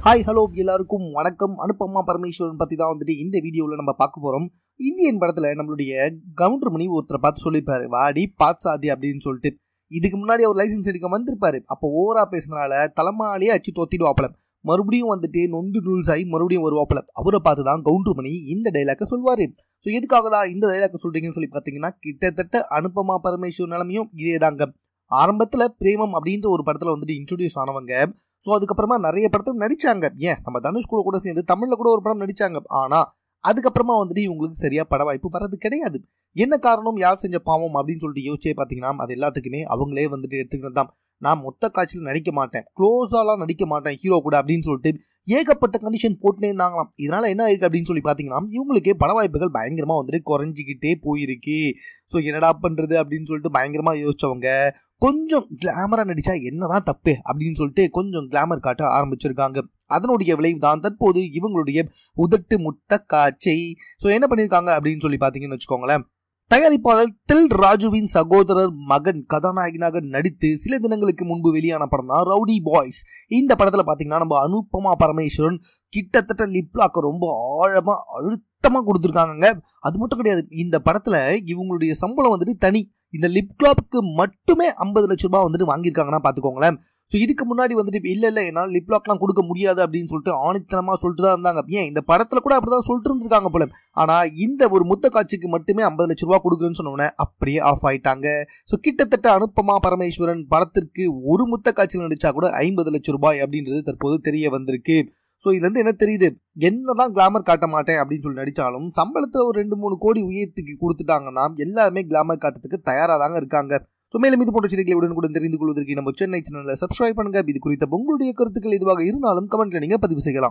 hi hello எல்லாருக்கும் வணக்கம் அனுப்பமா பரமேஸ்வரன் பத்தி தான் வந்துட்டு இந்த வீடியோவில் நம்ம பார்க்க போறோம் இந்தியன் படத்துல நம்மளுடைய கவுண்டர் மணி ஒருத்தரை பார்த்து சொல்லியிருப்பாரு வாடி பாத்சாதி அப்படின்னு சொல்லிட்டு இதுக்கு முன்னாடி அவர் லைசன்ஸ் எடுக்க வந்திருப்பாரு அப்போ ஓவரா பேசுனதுனால தலைமாலேயே அச்சு தொத்திடுவாப்பல மறுபடியும் வந்துட்டு நொந்து ரூல்ஸ் ஆகி மறுபடியும் வருவாப்பல அவரை பார்த்து தான் கவுண்டர் மணி இந்த டைலாக்கை சொல்வாரு ஸோ எதுக்காக தான் இந்த டைலாக்கை சொல்றீங்கன்னு சொல்லி பார்த்தீங்கன்னா கிட்டத்தட்ட அனுப்பமா பரமேஸ்வரன் நிலைமையும் இதே தாங்க ஆரம்பத்தில் பிரேமம் அப்படின்ற ஒரு படத்தில் வந்துட்டு இன்ட்ரடியூஸ் ஆனவங்க ஸோ அதுக்கப்புறமா நிறைய படத்தில் நடிச்சாங்க ஏன் நம்ம தனுஷ் கூட கூட சேர்ந்து தமிழில் கூட ஒரு படம் நடிச்சாங்க ஆனால் அதுக்கப்புறமா வந்துட்டு இவங்களுக்கு சரியா பட வாய்ப்பு வர்றது கிடையாது என்ன காரணம் யார் செஞ்ச பாவம் அப்படின்னு சொல்லிட்டு யோசிச்சே பார்த்தீங்கன்னா அது எல்லாத்துக்குமே அவங்களே வந்துட்டு எடுத்துக்கிறது தான் நான் மொத்த காட்சியில் நடிக்க மாட்டேன் க்ளோஸாலாம் நடிக்க மாட்டேன் ஹீரோ கூட அப்படின்னு சொல்லிட்டு ஏகப்பட்ட கண்டிஷன் போட்டுனே இருந்தாங்களாம் இதனால என்ன ஆயிருக்கு அப்படின்னு சொல்லி பார்த்தீங்கன்னா இவங்களுக்கு பட வாய்ப்புகள் பயங்கரமாக வந்துட்டு குறைஞ்சிக்கிட்டே போயிருக்கு ஸோ என்னடா பண்ணுறது அப்படின்னு சொல்லிட்டு பயங்கரமாக யோசிச்சவங்க கொஞ்சம் கிளாமராக நடிச்சா என்னதான் தப்பு அப்படின்னு சொல்லிட்டு கொஞ்சம் கிளாமர் காட்ட ஆரம்பிச்சிருக்காங்க அதனுடைய விளைவு தான் தற்போது இவங்களுடைய உதட்டு முட்டை காட்சை ஸோ என்ன பண்ணியிருக்காங்க அப்படின்னு சொல்லி பார்த்தீங்கன்னு வச்சுக்கோங்களேன் தயாரிப்பாளர் தில் ராஜுவின் சகோதரர் மகன் கதாநாயகனாக நடித்து சில தினங்களுக்கு முன்பு வெளியான படம் தான் ரவுடி பாய்ஸ் இந்த படத்தில் பார்த்தீங்கன்னா நம்ம அனுப்பமா பரமேஸ்வரன் கிட்டத்தட்ட லிப்லாக்க ரொம்ப ஆழமாக அழுத்தமாக கொடுத்துருக்காங்க அது மட்டும் கிடையாது இந்த படத்தில் இவங்களுடைய சம்பளம் வந்துட்டு தனி இந்த லிப் கிளாப்க்கு மட்டுமே ஐம்பது லட்ச ரூபாய் வந்துட்டு வாங்கியிருக்காங்கன்னா பார்த்துக்கோங்களேன் ஸோ இதுக்கு முன்னாடி வந்துட்டு இல்லை இல்லை என்னால் லிப் லாக்லாம் கொடுக்க முடியாது அப்படின்னு சொல்லிட்டு ஆணித்தனமாக சொல்லிட்டு தான் இருந்தாங்க ஏன் இந்த படத்தில் கூட அப்படி தான் சொல்லிட்டு இருந்திருக்காங்க போல ஆனால் இந்த ஒரு முத்த காட்சிக்கு மட்டுமே ஐம்பது லட்ச ரூபா கொடுக்குறேன்னு சொன்னோன்னே அப்படியே ஆஃப் ஆயிட்டாங்க ஸோ கிட்டத்தட்ட அனுப்பமா பரமேஸ்வரன் படத்திற்கு ஒரு முத்த காட்சியில் நடிச்சா கூட ஐம்பது லட்ச ரூபாய் அப்படின்றது தற்போது தெரிய வந்திருக்கு ஸோ இதுலேருந்து என்ன தெரியுது என்னதான் கிளாமர் காட்ட மாட்டேன் அப்படின்னு சொல்லி நடித்தாலும் சம்பளத்தில் ஒரு ரெண்டு மூணு கோடி உயர்த்துக்கு கொடுத்துட்டாங்கன்னா எல்லாருமே கிளாமர் காட்டுறதுக்கு தயாராக தாங்க இருக்காங்க ஸோ மேலும் இது போன்ற செய்திகளை உடனுக்குடன் தெரிந்து கொள்வதற்கு நம்ம சென்னை சேனலில் சப்ஸ்கிரைப் பண்ணுங்க இது குறித்த உங்களுடைய கருத்துக்கள் எதுவாக இருந்தாலும் கமெண்ட்ல நீங்கள் பதிவு செய்யலாம்